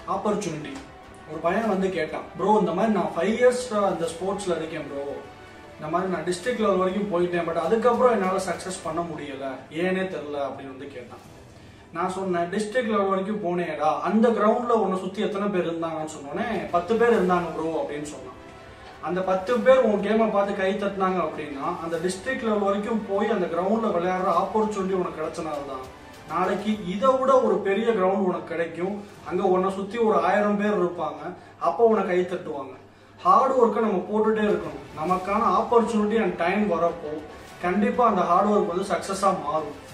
opportunity ஒரு பையன் வந்து கேட்டான் ப்ரோ இந்த மாதிரி நான் ஃபைவ் இயர்ஸ் அந்த ஸ்போர்ட்ஸ்ல இருக்கேன் ப்ரோ இந்த மாதிரி நான் டிஸ்ட்ரிக்ட் லெவல் வரைக்கும் போயிட்டேன் பட் அதுக்கப்புறம் என்னால் சக்ஸஸ் பண்ண முடியல ஏனே தெரில அப்படின்னு வந்து கேட்டான் நான் சொன்னேன் டிஸ்ட்ரிக்ட் லெவல் வரைக்கும் போனேடா அந்த கிரவுண்ட்ல உன்னை சுத்தி எத்தனை பேர் இருந்தாங்கன்னு சொன்னோன்னே பத்து பேர் இருந்தாங்க ப்ரோ அப்படின்னு சொன்னான் அந்த பத்து பேர் உன் கேமை பார்த்து கை தட்டினாங்க அப்படின்னா அந்த டிஸ்ட்ரிக்ட் லெவல் வரைக்கும் போய் அந்த கிரவுண்ட்ல விளையாடுற ஆப்பர்ச்சுனிட்டி உனக்கு கிடைச்சனால தான் நாளைக்கு இதை விட ஒரு பெரிய கிரவுண்ட் உனக்கு கிடைக்கும் அங்க உன்னை சுத்தி ஒரு ஆயிரம் பேர் இருப்பாங்க அப்போ உன்னை கை தட்டுவாங்க ஹார்ட் ஒர்க்கை நம்ம போட்டுட்டே இருக்கணும் நமக்கான ஆப்பர்ச்சுனிட்டி அண்ட் டைம் வரப்போ கண்டிப்பா அந்த ஹார்ட் ஒர்க் வந்து சக்சஸா மாறும்